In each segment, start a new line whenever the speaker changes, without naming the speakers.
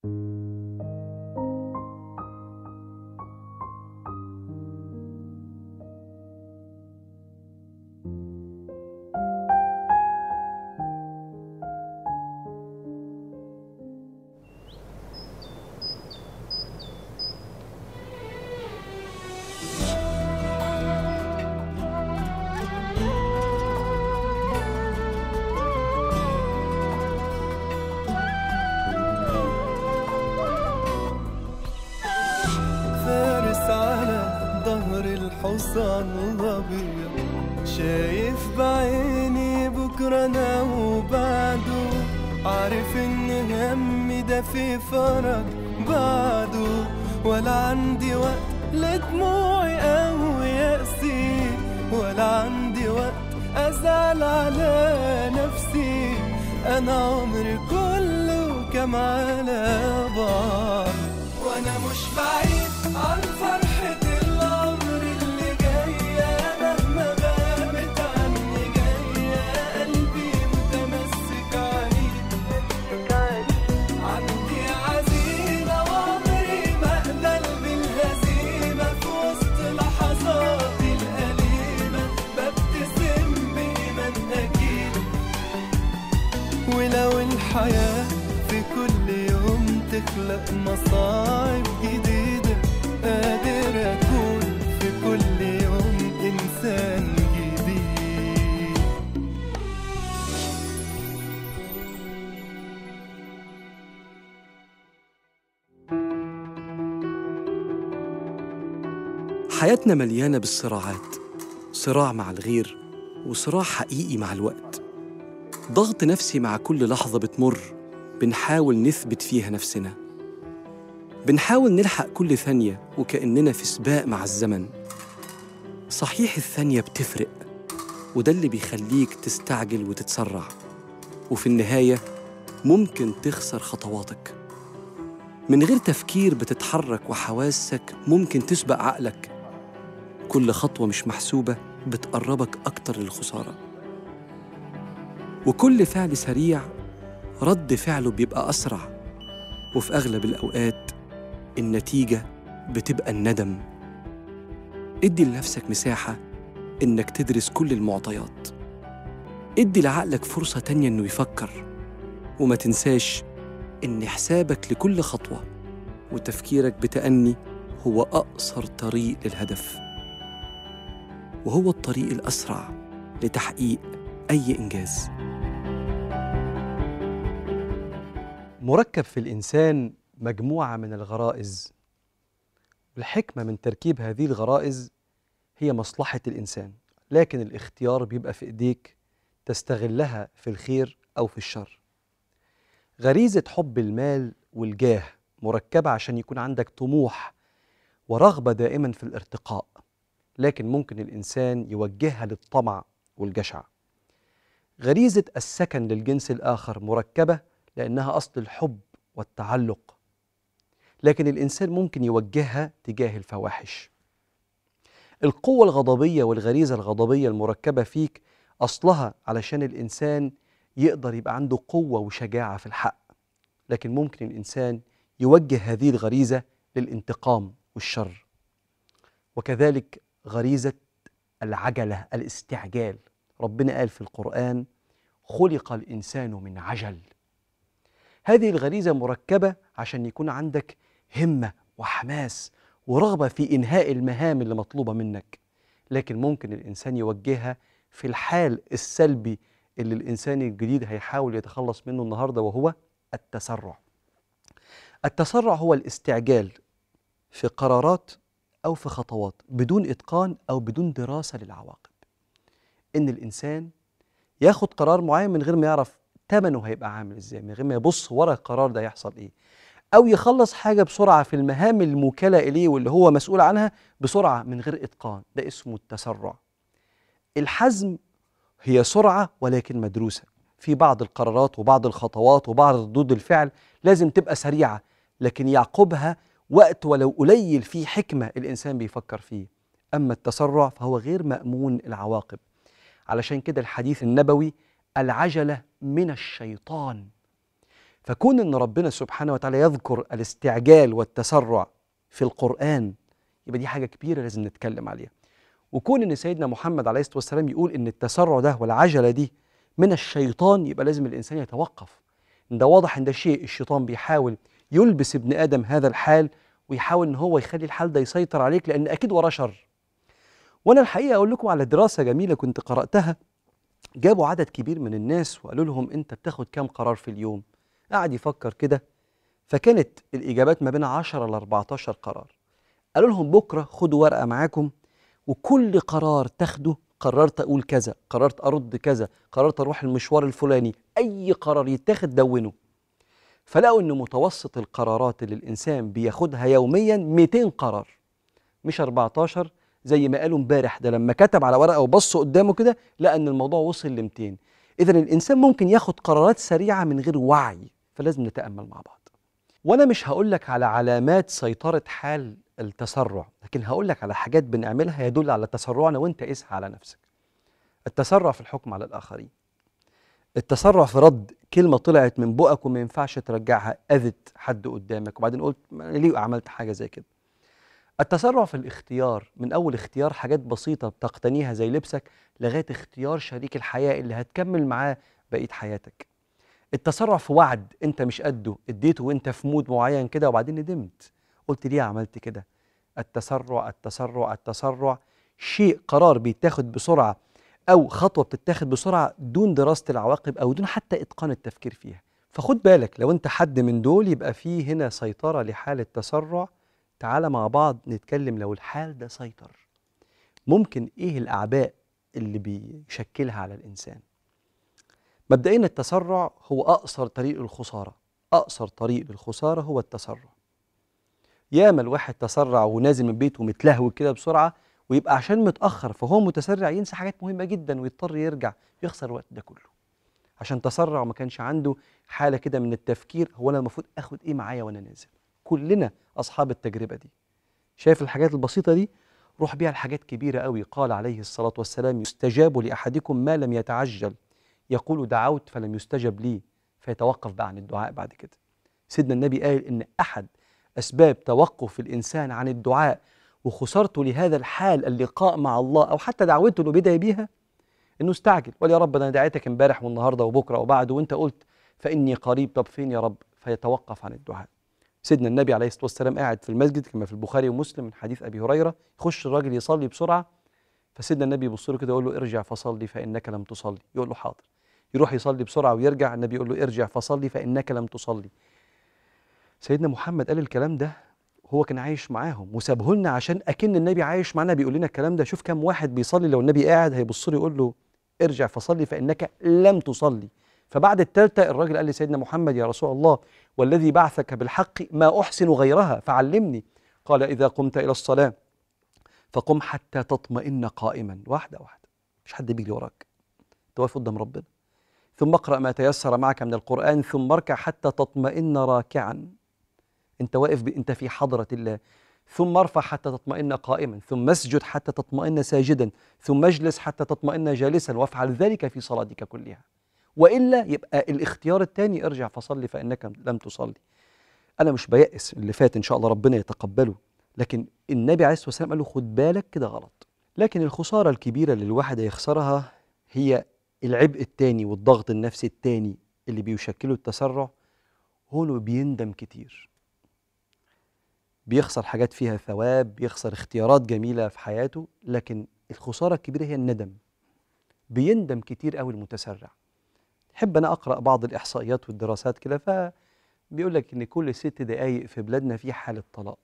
فارس على ظهر الحصان الأبيض شايف بعيني بكرة أنا وبعده عارف إن همي ده في فرج بعده ولا عندي وقت لدموعي أو يأسي ولا عندي وقت أزعل على نفسي أنا عمري كله كم على بعض وانا مش بعيد عن فرحة العمر اللي جاية مهما غابت عني جاية قلبي متمسك عليك عندي عزيمة وعمري ما اقبل بالهزيمة في وسط لحظاتي الأليمة ببتسم بإيمان أكيد ولو الحياة في كل يوم تخلق مصاعب جديدة قادر أكون في كل يوم إنسان جديد
حياتنا مليانة بالصراعات صراع مع الغير وصراع حقيقي مع الوقت ضغط نفسي مع كل لحظة بتمر بنحاول نثبت فيها نفسنا بنحاول نلحق كل ثانية وكأننا في سباق مع الزمن صحيح الثانية بتفرق وده اللي بيخليك تستعجل وتتسرع وفي النهاية ممكن تخسر خطواتك من غير تفكير بتتحرك وحواسك ممكن تسبق عقلك كل خطوة مش محسوبة بتقربك أكتر للخسارة وكل فعل سريع رد فعله بيبقى أسرع وفي أغلب الأوقات النتيجة بتبقى الندم ادي لنفسك مساحة إنك تدرس كل المعطيات ادي لعقلك فرصة تانية إنه يفكر وما تنساش إن حسابك لكل خطوة وتفكيرك بتأني هو أقصر طريق للهدف وهو الطريق الأسرع لتحقيق أي إنجاز مركب في الإنسان مجموعة من الغرائز الحكمة من تركيب هذه الغرائز هي مصلحة الإنسان لكن الاختيار بيبقى في إيديك تستغلها في الخير أو في الشر غريزة حب المال والجاه مركبة عشان يكون عندك طموح ورغبة دائما في الارتقاء لكن ممكن الإنسان يوجهها للطمع والجشع غريزة السكن للجنس الآخر مركبة لأنها أصل الحب والتعلق لكن الإنسان ممكن يوجهها تجاه الفواحش القوة الغضبية والغريزة الغضبية المركبة فيك أصلها علشان الإنسان يقدر يبقى عنده قوة وشجاعة في الحق لكن ممكن الإنسان يوجه هذه الغريزة للانتقام والشر وكذلك غريزة العجلة الاستعجال ربنا قال في القرآن خلق الإنسان من عجل هذه الغريزة مركبة عشان يكون عندك همة وحماس ورغبة في إنهاء المهام اللي مطلوبة منك لكن ممكن الإنسان يوجهها في الحال السلبي اللي الإنسان الجديد هيحاول يتخلص منه النهاردة وهو التسرع التسرع هو الاستعجال في قرارات أو في خطوات بدون إتقان أو بدون دراسة للعواقب إن الإنسان ياخد قرار معين من غير ما يعرف ثمنه هيبقى عامل إزاي من غير ما يبص ورا القرار ده يحصل إيه أو يخلص حاجة بسرعة في المهام الموكلة إليه واللي هو مسؤول عنها بسرعة من غير إتقان ده اسمه التسرع الحزم هي سرعة ولكن مدروسة في بعض القرارات وبعض الخطوات وبعض ردود الفعل لازم تبقى سريعة لكن يعقبها وقت ولو قليل فيه حكمة الإنسان بيفكر فيه أما التسرع فهو غير مأمون العواقب علشان كده الحديث النبوي العجلة من الشيطان فكون ان ربنا سبحانه وتعالى يذكر الاستعجال والتسرع في القرآن يبقى دي حاجة كبيرة لازم نتكلم عليها وكون ان سيدنا محمد عليه الصلاة والسلام يقول ان التسرع ده والعجلة دي من الشيطان يبقى لازم الإنسان يتوقف إن ده واضح ان ده شيء الشيطان بيحاول يلبس ابن آدم هذا الحال ويحاول ان هو يخلي الحال ده يسيطر عليك لأن أكيد وراه شر وانا الحقيقه اقول لكم على دراسه جميله كنت قراتها جابوا عدد كبير من الناس وقالوا لهم انت بتاخد كام قرار في اليوم قعد يفكر كده فكانت الاجابات ما بين 10 ل 14 قرار قالوا لهم بكره خدوا ورقه معاكم وكل قرار تاخده قررت اقول كذا قررت ارد كذا قررت اروح المشوار الفلاني اي قرار يتاخد دونه فلقوا ان متوسط القرارات اللي الانسان بياخدها يوميا 200 قرار مش 14 زي ما قالوا امبارح ده لما كتب على ورقه وبص قدامه كده لقى ان الموضوع وصل ل 200 اذا الانسان ممكن ياخد قرارات سريعه من غير وعي فلازم نتامل مع بعض وانا مش هقول لك على علامات سيطره حال التسرع لكن هقول لك على حاجات بنعملها يدل على تسرعنا وانت قيسها على نفسك التسرع في الحكم على الاخرين التسرع في رد كلمة طلعت من بقك وما ينفعش ترجعها أذت حد قدامك وبعدين قلت ما أنا ليه عملت حاجة زي كده التسرع في الاختيار من أول اختيار حاجات بسيطة بتقتنيها زي لبسك لغاية اختيار شريك الحياة اللي هتكمل معاه بقية حياتك التسرع في وعد انت مش قده اديته وانت في مود معين كده وبعدين ندمت قلت ليه عملت كده التسرع التسرع التسرع شيء قرار بيتاخد بسرعة أو خطوة بتتاخد بسرعة دون دراسة العواقب أو دون حتى إتقان التفكير فيها فخد بالك لو أنت حد من دول يبقى فيه هنا سيطرة لحالة تسرع تعالى مع بعض نتكلم لو الحال ده سيطر ممكن إيه الأعباء اللي بيشكلها على الإنسان مبدئيا التسرع هو أقصر طريق للخسارة أقصر طريق للخسارة هو التسرع ياما الواحد تسرع ونازل من بيته متلهوي كده بسرعة ويبقى عشان متأخر فهو متسرع ينسى حاجات مهمة جدا ويضطر يرجع يخسر الوقت ده كله عشان تسرع وما كانش عنده حالة كده من التفكير هو أنا المفروض آخد إيه معايا وأنا نازل كلنا أصحاب التجربة دي شايف الحاجات البسيطة دي روح بيها لحاجات كبيرة قوي قال عليه الصلاة والسلام يستجاب لأحدكم ما لم يتعجل يقول دعوت فلم يستجب لي فيتوقف بقى عن الدعاء بعد كده سيدنا النبي قال إن أحد أسباب توقف الإنسان عن الدعاء وخسارته لهذا الحال اللقاء مع الله أو حتى دعوته اللي بدأ بيها إنه استعجل وقال يا رب أنا دعيتك امبارح والنهاردة وبكرة وبعده وأنت قلت فإني قريب طب فين يا رب فيتوقف عن الدعاء سيدنا النبي عليه الصلاة والسلام قاعد في المسجد كما في البخاري ومسلم من حديث أبي هريرة يخش الراجل يصلي بسرعة فسيدنا النبي يبص له كده يقول له ارجع فصلي فإنك لم تصلي يقول له حاضر يروح يصلي بسرعة ويرجع النبي يقول له ارجع فصلي فإنك لم تصلي سيدنا محمد قال الكلام ده هو كان عايش معاهم وسابه لنا عشان اكن النبي عايش معانا بيقول لنا الكلام ده شوف كم واحد بيصلي لو النبي قاعد هيبص له يقول له ارجع فصلي فانك لم تصلي فبعد الثالثه الراجل قال لسيدنا محمد يا رسول الله والذي بعثك بالحق ما احسن غيرها فعلمني قال اذا قمت الى الصلاه فقم حتى تطمئن قائما واحده واحده مش حد بيجري وراك انت واقف قدام ربنا ثم اقرا ما تيسر معك من القران ثم اركع حتى تطمئن راكعا انت واقف ب... انت في حضره الله ثم ارفع حتى تطمئن قائما ثم اسجد حتى تطمئن ساجدا ثم اجلس حتى تطمئن جالسا وافعل ذلك في صلاتك كلها والا يبقى الاختيار الثاني ارجع فصلي فانك لم تصلي انا مش بيأس اللي فات ان شاء الله ربنا يتقبله لكن النبي عليه الصلاه والسلام قال له خد بالك كده غلط لكن الخساره الكبيره اللي الواحد هيخسرها هي العبء الثاني والضغط النفسي الثاني اللي بيشكله التسرع هو انه بيندم كتير بيخسر حاجات فيها ثواب بيخسر اختيارات جميلة في حياته لكن الخسارة الكبيرة هي الندم بيندم كتير قوي المتسرع حب أنا أقرأ بعض الإحصائيات والدراسات كده فبيقول لك إن كل ست دقايق في بلادنا في حالة طلاق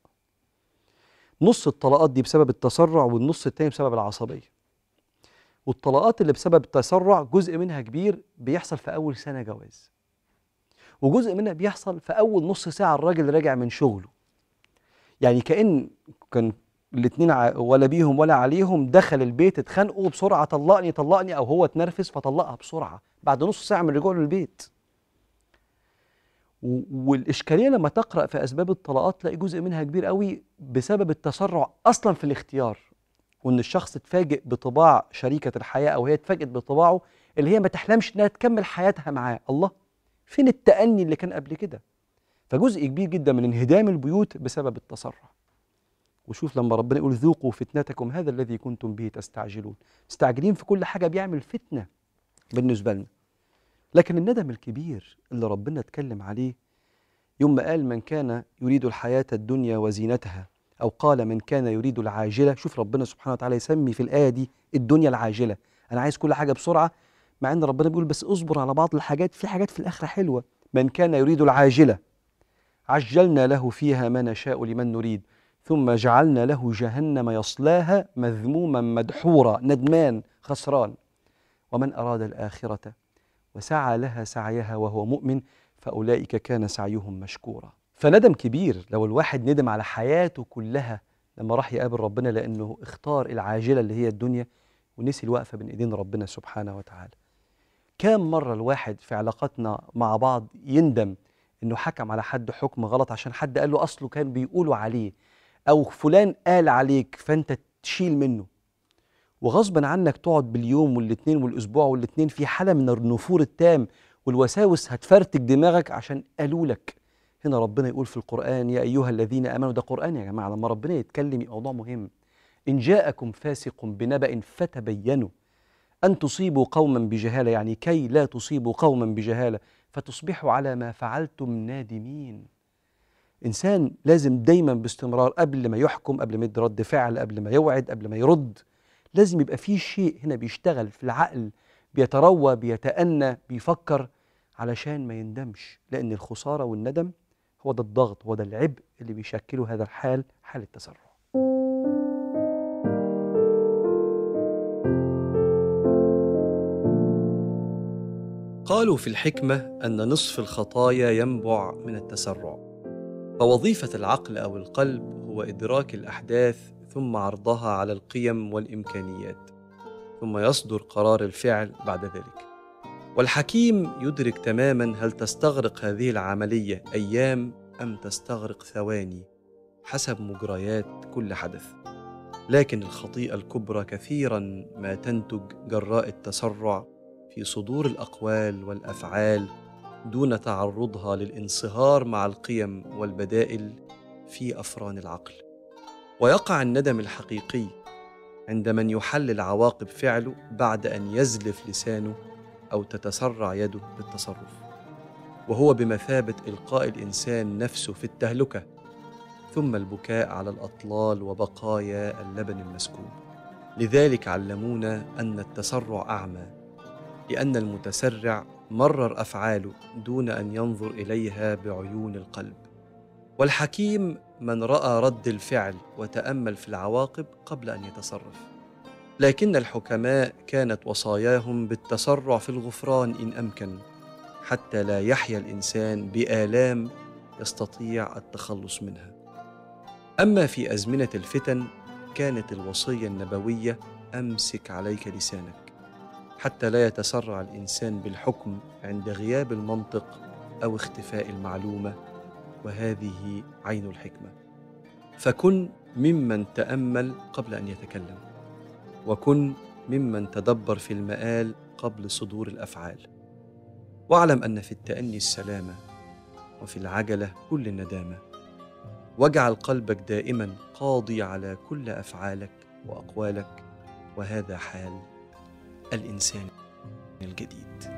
نص الطلاقات دي بسبب التسرع والنص التاني بسبب العصبية والطلاقات اللي بسبب التسرع جزء منها كبير بيحصل في أول سنة جواز وجزء منها بيحصل في أول نص ساعة الراجل راجع من شغله يعني كأن كان الاثنين ولا بيهم ولا عليهم دخل البيت اتخانقوا بسرعة طلقني طلقني أو هو اتنرفز فطلقها بسرعة بعد نص ساعة من رجوعه للبيت و- والإشكالية لما تقرأ في أسباب الطلاقات تلاقي جزء منها كبير قوي بسبب التسرع أصلا في الاختيار وإن الشخص اتفاجئ بطباع شريكة الحياة أو هي اتفاجئت بطباعه اللي هي ما تحلمش إنها تكمل حياتها معاه الله فين التأني اللي كان قبل كده فجزء كبير جدا من انهدام البيوت بسبب التسرع وشوف لما ربنا يقول ذوقوا فتنتكم هذا الذي كنتم به تستعجلون مستعجلين في كل حاجة بيعمل فتنة بالنسبة لنا لكن الندم الكبير اللي ربنا اتكلم عليه يوم ما قال من كان يريد الحياة الدنيا وزينتها أو قال من كان يريد العاجلة شوف ربنا سبحانه وتعالى يسمي في الآية دي الدنيا العاجلة أنا عايز كل حاجة بسرعة مع أن ربنا بيقول بس اصبر على بعض الحاجات في حاجات في الآخرة حلوة من كان يريد العاجلة عجلنا له فيها ما نشاء لمن نريد ثم جعلنا له جهنم يصلاها مذموما مدحورا ندمان خسران ومن أراد الآخرة وسعى لها سعيها وهو مؤمن فأولئك كان سعيهم مشكورا فندم كبير لو الواحد ندم على حياته كلها لما راح يقابل ربنا لأنه اختار العاجلة اللي هي الدنيا ونسي الوقفة بين إيدين ربنا سبحانه وتعالى كام مرة الواحد في علاقاتنا مع بعض يندم إنه حكم على حد حكم غلط عشان حد قال له أصله كان بيقولوا عليه أو فلان قال عليك فأنت تشيل منه وغصبا عنك تقعد باليوم والاتنين والاسبوع والاتنين في حاله من النفور التام والوساوس هتفرتك دماغك عشان قالوا لك هنا ربنا يقول في القران يا ايها الذين امنوا ده قران يا جماعه لما ربنا يتكلم موضوع مهم ان جاءكم فاسق بنبأ فتبينوا ان تصيبوا قوما بجهاله يعني كي لا تصيبوا قوما بجهاله فتصبحوا على ما فعلتم نادمين انسان لازم دايما باستمرار قبل ما يحكم قبل ما يدي رد فعل قبل ما يوعد قبل ما يرد لازم يبقى في شيء هنا بيشتغل في العقل بيتروى بيتأنى بيفكر علشان ما يندمش لأن الخسارة والندم هو ده الضغط هو ده العبء اللي بيشكله هذا الحال حال التسرع قالوا في الحكمة أن نصف الخطايا ينبع من التسرع فوظيفة العقل أو القلب هو إدراك الأحداث ثم عرضها على القيم والامكانيات ثم يصدر قرار الفعل بعد ذلك والحكيم يدرك تماما هل تستغرق هذه العمليه ايام ام تستغرق ثواني حسب مجريات كل حدث لكن الخطيئه الكبرى كثيرا ما تنتج جراء التسرع في صدور الاقوال والافعال دون تعرضها للانصهار مع القيم والبدائل في افران العقل ويقع الندم الحقيقي عند من يحلل عواقب فعله بعد ان يزلف لسانه او تتسرع يده بالتصرف وهو بمثابه القاء الانسان نفسه في التهلكه ثم البكاء على الاطلال وبقايا اللبن المسكوب لذلك علمونا ان التسرع اعمى لان المتسرع مرر افعاله دون ان ينظر اليها بعيون القلب والحكيم من راى رد الفعل وتامل في العواقب قبل ان يتصرف لكن الحكماء كانت وصاياهم بالتسرع في الغفران ان امكن حتى لا يحيا الانسان بالام يستطيع التخلص منها اما في ازمنه الفتن كانت الوصيه النبويه امسك عليك لسانك حتى لا يتسرع الانسان بالحكم عند غياب المنطق او اختفاء المعلومه وهذه عين الحكمه فكن ممن تامل قبل ان يتكلم وكن ممن تدبر في المآل قبل صدور الافعال واعلم ان في التاني السلامه وفي العجله كل الندامه واجعل قلبك دائما قاضي على كل افعالك واقوالك وهذا حال الانسان الجديد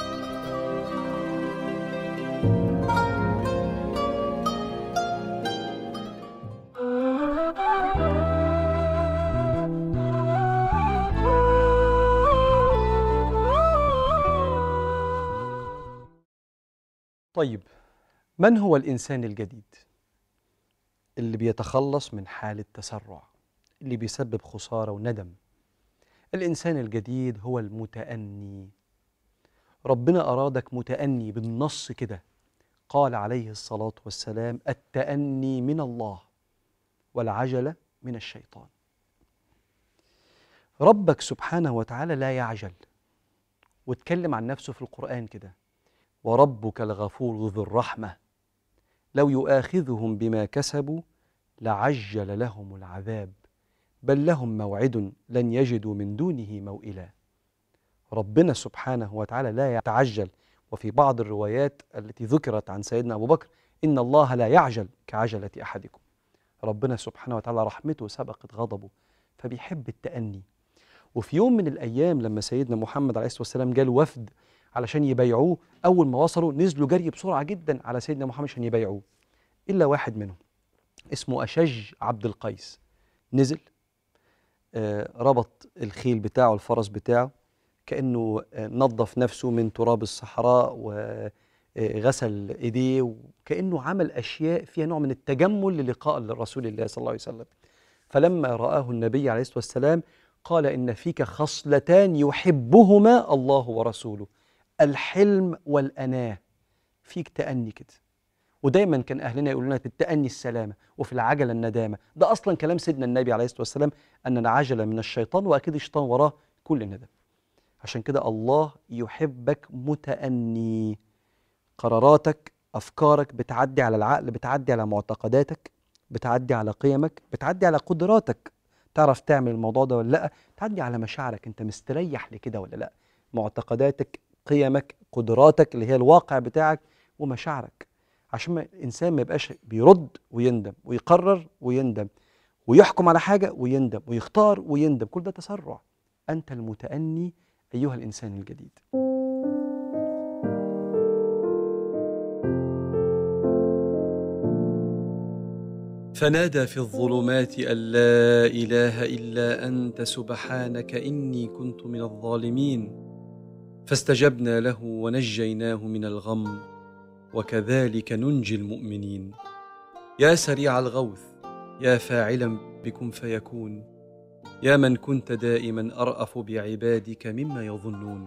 طيب من هو الانسان الجديد اللي بيتخلص من حال التسرع اللي بيسبب خساره وندم الانسان الجديد هو المتاني ربنا ارادك متاني بالنص كده قال عليه الصلاه والسلام التاني من الله والعجله من الشيطان ربك سبحانه وتعالى لا يعجل واتكلم عن نفسه في القران كده وربك الغفور ذو الرحمه لو يؤاخذهم بما كسبوا لعجل لهم العذاب بل لهم موعد لن يجدوا من دونه موئلا ربنا سبحانه وتعالى لا يتعجل وفي بعض الروايات التي ذكرت عن سيدنا أبو بكر إن الله لا يعجل كعجلة أحدكم ربنا سبحانه وتعالى رحمته سبقت غضبه فبيحب التأني وفي يوم من الأيام لما سيدنا محمد عليه الصلاة والسلام جاله وفد علشان يبايعوه أول ما وصلوا نزلوا جري بسرعة جدا على سيدنا محمد عشان يبايعوه إلا واحد منهم اسمه أشج عبد القيس نزل آه، ربط الخيل بتاعه الفرس بتاعه كأنه آه، نظف نفسه من تراب الصحراء وغسل ايديه وكأنه عمل أشياء فيها نوع من التجمل للقاء لرسول الله صلى الله عليه وسلم فلما رآه النبي عليه الصلاة والسلام قال إن فيك خصلتان يحبهما الله ورسوله الحلم والأناة فيك تأني كده ودايما كان أهلنا يقولون لنا في التأني السلامة وفي العجلة الندامة ده أصلا كلام سيدنا النبي عليه الصلاة والسلام أن العجلة من الشيطان وأكيد الشيطان وراه كل ندم عشان كده الله يحبك متأني قراراتك أفكارك بتعدي على العقل بتعدي على معتقداتك بتعدي على قيمك بتعدي على قدراتك تعرف تعمل الموضوع ده ولا لا تعدي على مشاعرك انت مستريح لكده ولا لا معتقداتك قيمك قدراتك اللي هي الواقع بتاعك ومشاعرك عشان ما الانسان ما يبقاش بيرد ويندم ويقرر ويندم ويحكم على حاجه ويندم ويختار ويندم كل ده تسرع انت المتأني ايها الانسان الجديد فنادى في الظلمات أن لا إله إلا أنت سبحانك إني كنت من الظالمين فاستجبنا له ونجيناه من الغم وكذلك ننجي المؤمنين يا سريع الغوث يا فاعلا بكم فيكون يا من كنت دائما أرأف بعبادك مما يظنون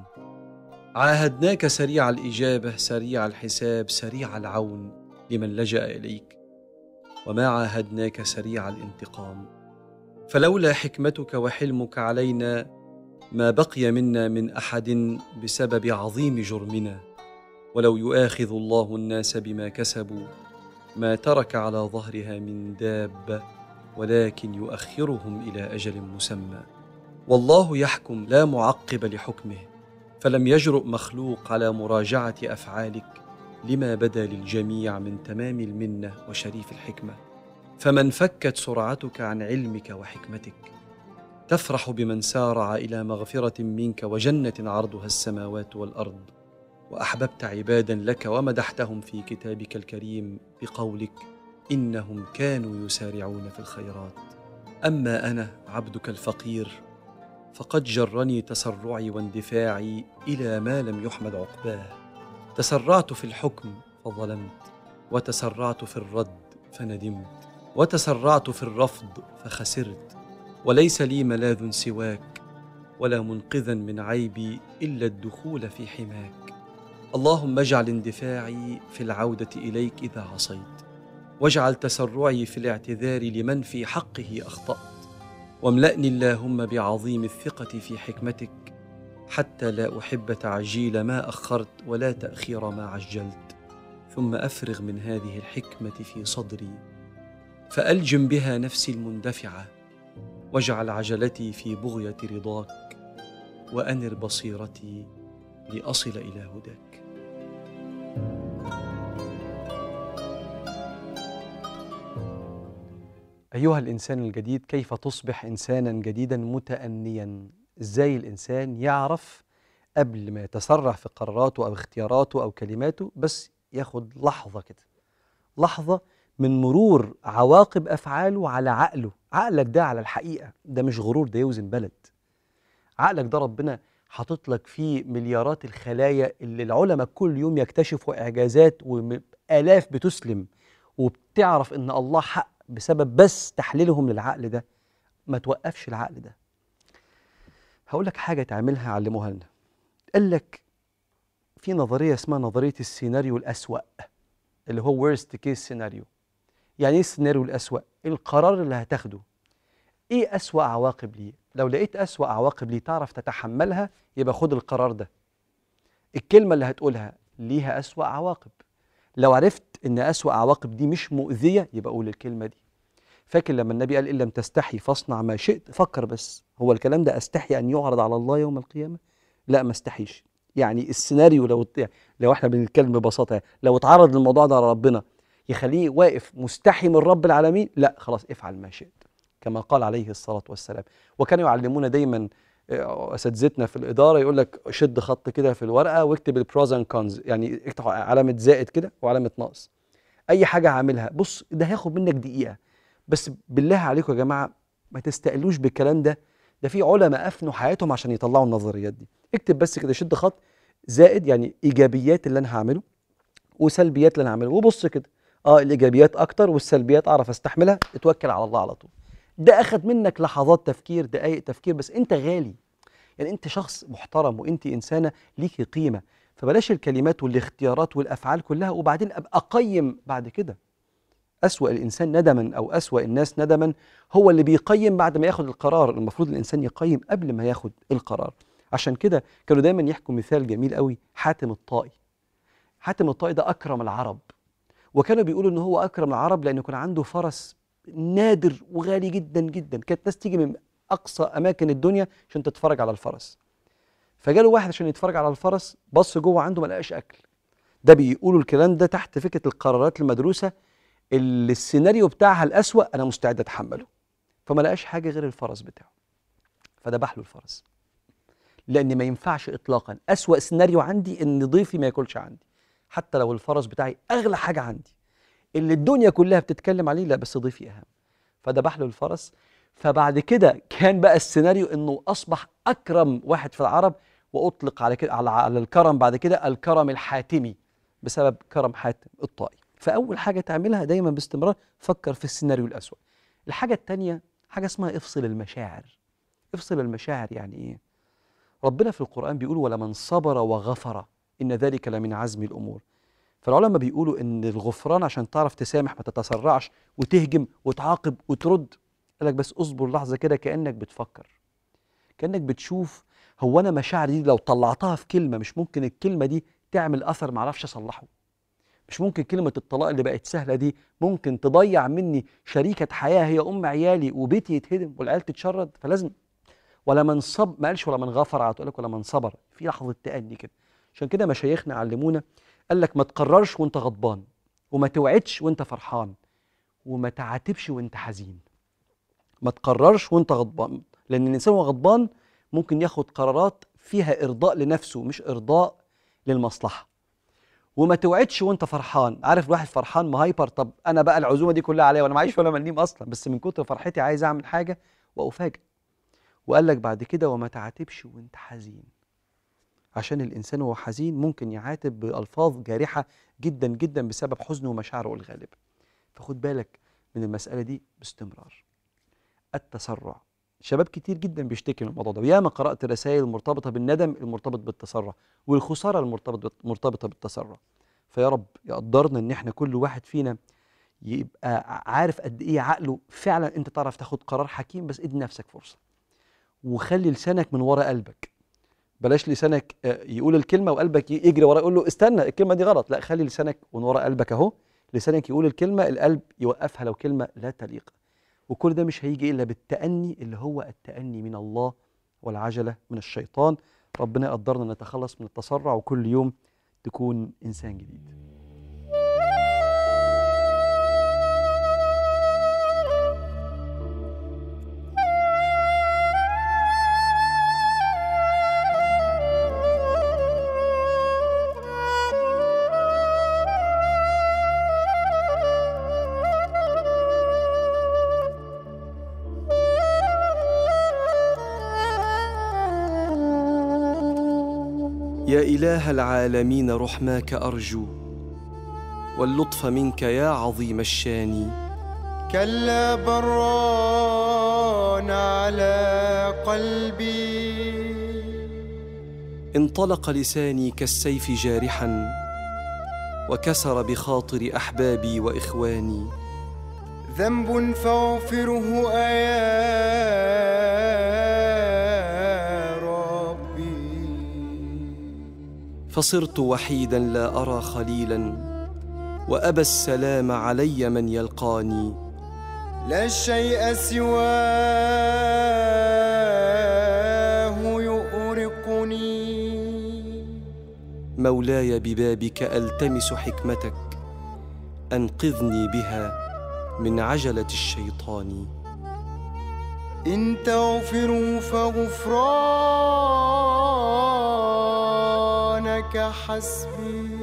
عاهدناك سريع الإجابة سريع الحساب سريع العون لمن لجأ إليك وما عاهدناك سريع الانتقام فلولا حكمتك وحلمك علينا ما بقي منا من احد بسبب عظيم جرمنا ولو يؤاخذ الله الناس بما كسبوا ما ترك على ظهرها من دابه ولكن يؤخرهم الى اجل مسمى والله يحكم لا معقب لحكمه فلم يجرؤ مخلوق على مراجعه افعالك لما بدا للجميع من تمام المنه وشريف الحكمه فمن فكت سرعتك عن علمك وحكمتك تفرح بمن سارع الى مغفره منك وجنه عرضها السماوات والارض واحببت عبادا لك ومدحتهم في كتابك الكريم بقولك انهم كانوا يسارعون في الخيرات اما انا عبدك الفقير فقد جرني تسرعي واندفاعي الى ما لم يحمد عقباه تسرعت في الحكم فظلمت وتسرعت في الرد فندمت وتسرعت في الرفض فخسرت وليس لي ملاذ سواك ولا منقذا من عيبي الا الدخول في حماك اللهم اجعل اندفاعي في العوده اليك اذا عصيت واجعل تسرعي في الاعتذار لمن في حقه اخطات واملاني اللهم بعظيم الثقه في حكمتك حتى لا احب تعجيل ما اخرت ولا تاخير ما عجلت ثم افرغ من هذه الحكمه في صدري فالجم بها نفسي المندفعه واجعل عجلتي في بغيه رضاك وانر بصيرتي لاصل الى هداك ايها الانسان الجديد كيف تصبح انسانا جديدا متانيا ازاي الانسان يعرف قبل ما يتسرع في قراراته او اختياراته او كلماته بس ياخد لحظه كده لحظه من مرور عواقب افعاله على عقله عقلك ده على الحقيقه ده مش غرور ده يوزن بلد عقلك ده ربنا حاطط لك فيه مليارات الخلايا اللي العلماء كل يوم يكتشفوا اعجازات والاف بتسلم وبتعرف ان الله حق بسبب بس تحليلهم للعقل ده ما توقفش العقل ده هقول لك حاجه تعملها علموها لنا قال لك في نظريه اسمها نظريه السيناريو الاسوأ اللي هو worst case سيناريو يعني ايه السيناريو الأسوأ؟ القرار اللي هتاخده ايه أسوأ عواقب ليه؟ لو لقيت أسوأ عواقب ليه تعرف تتحملها يبقى خد القرار ده. الكلمة اللي هتقولها ليها أسوأ عواقب. لو عرفت إن أسوأ عواقب دي مش مؤذية يبقى قول الكلمة دي. فاكر لما النبي قال إن لم تستحي فاصنع ما شئت فكر بس هو الكلام ده أستحي أن يعرض على الله يوم القيامة؟ لا ما استحيش يعني السيناريو لو لو احنا بنتكلم ببساطه يعني لو اتعرض للموضوع ده على ربنا يخليه واقف مستحي من رب العالمين لا خلاص افعل ما شئت كما قال عليه الصلاه والسلام وكانوا يعلمونا دايما آه، اساتذتنا في الاداره يقول لك شد خط كده في الورقه واكتب البروز اند كونز يعني اكتب علامه زائد كده وعلامه ناقص اي حاجه هعملها بص ده هياخد منك دقيقه بس بالله عليكم يا جماعه ما تستقلوش بالكلام ده ده في علماء افنوا حياتهم عشان يطلعوا النظريات دي اكتب بس كده شد خط زائد يعني ايجابيات اللي انا هعمله وسلبيات اللي انا هعمله وبص كده اه الايجابيات اكتر والسلبيات اعرف استحملها اتوكل على الله على طول ده اخد منك لحظات تفكير دقائق تفكير بس انت غالي يعني انت شخص محترم وانت انسانه ليكي قيمه فبلاش الكلمات والاختيارات والافعال كلها وبعدين ابقى اقيم بعد كده أسوأ الإنسان ندما أو أسوأ الناس ندما هو اللي بيقيم بعد ما ياخد القرار المفروض الإنسان يقيم قبل ما ياخد القرار عشان كده كانوا دايما يحكوا مثال جميل قوي حاتم الطائي حاتم الطائي ده أكرم العرب وكانوا بيقولوا إن هو أكرم العرب لأنه كان عنده فرس نادر وغالي جدا جدا كانت ناس تيجي من أقصى أماكن الدنيا عشان تتفرج على الفرس فجاله واحد عشان يتفرج على الفرس بص جوه عنده ما لقاش أكل ده بيقولوا الكلام ده تحت فكرة القرارات المدروسة اللي السيناريو بتاعها الأسوأ أنا مستعد أتحمله فما لقاش حاجة غير الفرس بتاعه فذبح له الفرس لأن ما ينفعش إطلاقا أسوأ سيناريو عندي إن ضيفي ما ياكلش عندي حتى لو الفرس بتاعي أغلى حاجة عندي اللي الدنيا كلها بتتكلم عليه لا بس ضيفي أهم فذبح له الفرس فبعد كده كان بقى السيناريو إنه أصبح أكرم واحد في العرب وأطلق على كده على, على الكرم بعد كده الكرم الحاتمي بسبب كرم حاتم الطائي فأول حاجة تعملها دايما باستمرار فكر في السيناريو الأسوأ الحاجة التانية حاجة اسمها افصل المشاعر افصل المشاعر يعني إيه؟ ربنا في القرآن بيقول ولمن صبر وغفر إن ذلك لمن عزم الأمور فالعلماء بيقولوا إن الغفران عشان تعرف تسامح ما تتسرعش وتهجم وتعاقب وترد قال لك بس اصبر لحظة كده كأنك بتفكر كأنك بتشوف هو أنا مشاعري دي لو طلعتها في كلمة مش ممكن الكلمة دي تعمل أثر معرفش أصلحه مش ممكن كلمة الطلاق اللي بقت سهلة دي ممكن تضيع مني شريكة حياة هي أم عيالي وبيتي يتهدم والعيال تتشرد فلازم ولا من صب ما قالش ولا من غفر على لك ولا من صبر في لحظة تأني كده عشان كده مشايخنا علمونا قال لك ما تقررش وانت غضبان وما توعدش وانت فرحان وما تعاتبش وانت حزين ما تقررش وانت غضبان لأن الإنسان وهو غضبان ممكن ياخد قرارات فيها إرضاء لنفسه مش إرضاء للمصلحة وما توعدش وانت فرحان عارف الواحد فرحان مهايبر طب انا بقى العزومه دي كلها عليا وانا معيش ولا مليم اصلا بس من كتر فرحتي عايز اعمل حاجه وافاجئ وقال لك بعد كده وما تعاتبش وانت حزين عشان الانسان وهو حزين ممكن يعاتب بالفاظ جارحه جدا جدا بسبب حزنه ومشاعره الغالبه فخد بالك من المساله دي باستمرار التسرع شباب كتير جدا بيشتكي من الموضوع ده وياما قرات رسائل مرتبطه بالندم المرتبط بالتسرع والخساره المرتبط مرتبطه بالتسرع فيا رب يقدرنا ان احنا كل واحد فينا يبقى عارف قد ايه عقله فعلا انت تعرف تاخد قرار حكيم بس ادي نفسك فرصه وخلي لسانك من ورا قلبك بلاش لسانك آه، يقول الكلمه وقلبك يجري وراه يقول له استنى الكلمه دي غلط لا خلي لسانك من ورا قلبك اهو لسانك يقول الكلمه القلب يوقفها لو كلمه لا تليق وكل ده مش هيجي الا بالتأني اللي هو التأني من الله والعجلة من الشيطان ربنا يقدرنا نتخلص من التسرع وكل يوم تكون إنسان جديد يا إله العالمين رحماك أرجو واللطف منك يا عظيم الشان
كلا بران على قلبي
انطلق لساني كالسيف جارحا وكسر بخاطر أحبابي وإخواني
ذنب فاغفره يا ربي
فصرت وحيدا لا أرى خليلا وأبى السلام علي من يلقاني
لا شيء سواه يؤرقني
مولاي ببابك التمس حكمتك انقذني بها من عجله الشيطان
إن تغفروا فغفرانك حسبي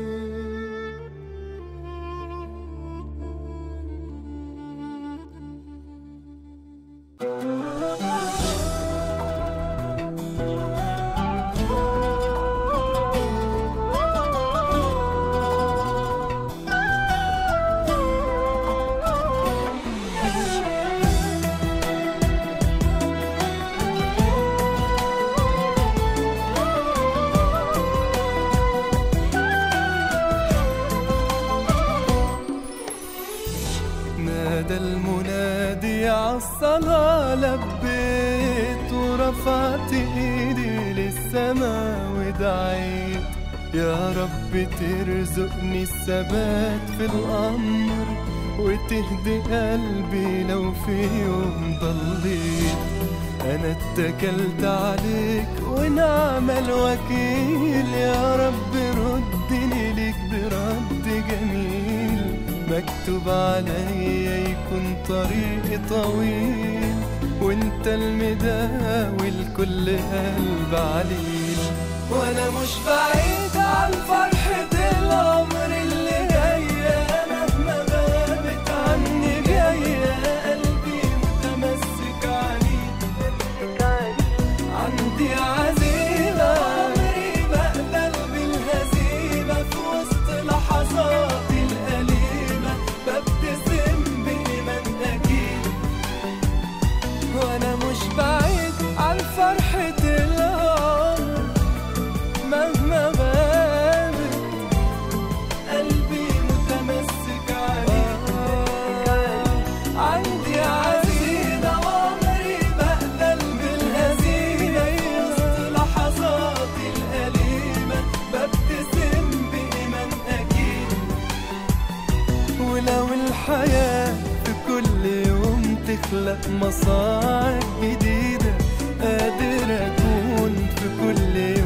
نادى المنادي عالصلاة لبيت ورفعت ايدي للسما ودعيت يا رب ترزقني الثبات في الأمر وتهدي قلبي لو في يوم ضليت أنا اتكلت عليك ونعم الوكيل يا رب ردني ليك برد جميل مكتوب عليا يكون طريقي طويل وانت المداوي لكل قلب عليل وانا مش بعيد عن فرحة العمر اللي جاية مهما غابت عني جاية قلبي متمسك عليك عندي عزيمة عمري بقبل بالهزيمة في وسط لحظاتي الأليمة ببتسم بإيمان أكيد وأنا مش بعيد عن فرحة العمر مهما غابت قلبي متمسك عليك عندي عزيمة وعمري بقبل بالهزيمة في وسط لحظاتي الأليمة ببتسم بإيمان أكيد ولو الحياة في كل يوم تخلق مصاعب جديدة قادر أكون في كل